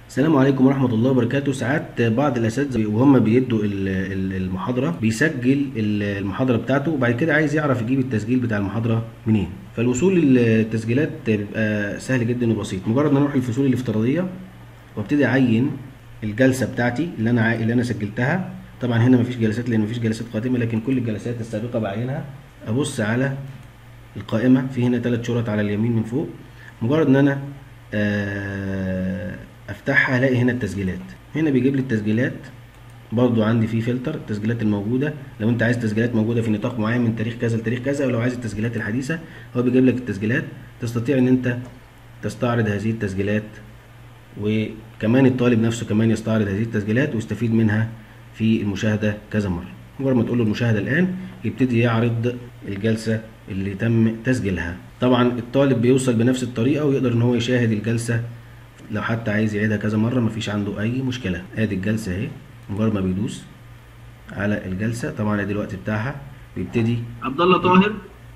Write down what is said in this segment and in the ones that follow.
السلام عليكم ورحمة الله وبركاته ساعات بعض الأساتذة وهم بيدوا ال- ال- المحاضرة بيسجل ال- المحاضرة بتاعته وبعد كده عايز يعرف يجيب التسجيل بتاع المحاضرة منين فالوصول للتسجيلات بيبقى سهل جدا وبسيط مجرد ما نروح الفصول الافتراضية وابتدي أعين الجلسة بتاعتي اللي أنا عا- اللي أنا سجلتها طبعا هنا مفيش جلسات لأن مفيش جلسات قادمة لكن كل الجلسات السابقة بعينها أبص على القائمة في هنا ثلاث شرط على اليمين من فوق مجرد ان انا آه، افتحها الاقي هنا التسجيلات هنا بيجيب لي التسجيلات برضو عندي في فلتر التسجيلات الموجودة لو انت عايز تسجيلات موجودة في نطاق معين من تاريخ كذا لتاريخ كذا ولو عايز التسجيلات الحديثة هو بيجيب لك التسجيلات تستطيع ان انت تستعرض هذه التسجيلات وكمان الطالب نفسه كمان يستعرض هذه التسجيلات ويستفيد منها في المشاهدة كذا مرة مجرد ما تقول له المشاهدة الآن يبتدي يعرض الجلسة اللي تم تسجيلها طبعا الطالب بيوصل بنفس الطريقة ويقدر ان هو يشاهد الجلسة لو حتى عايز يعيدها كذا مرة مفيش عنده أي مشكلة ادي الجلسة اهي مجرد ما بيدوس على الجلسة طبعا ادي الوقت بتاعها بيبتدي عبد الله طاهر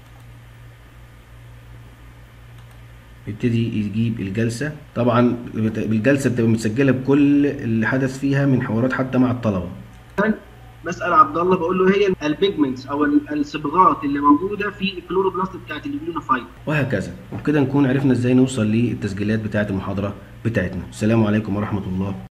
يبتدي يجيب الجلسة طبعا بت- بالجلسة بتبقى متسجلة بكل اللي حدث فيها من حوارات حتى مع الطلبة بسال عبد الله بقول له هي البيجمنتس او ال- الصبغات اللي موجوده في الكلوروبلاست بتاعت اليونيفايد وهكذا وبكده نكون عرفنا ازاي نوصل للتسجيلات بتاعة المحاضرة بتاعتنا السلام عليكم ورحمة الله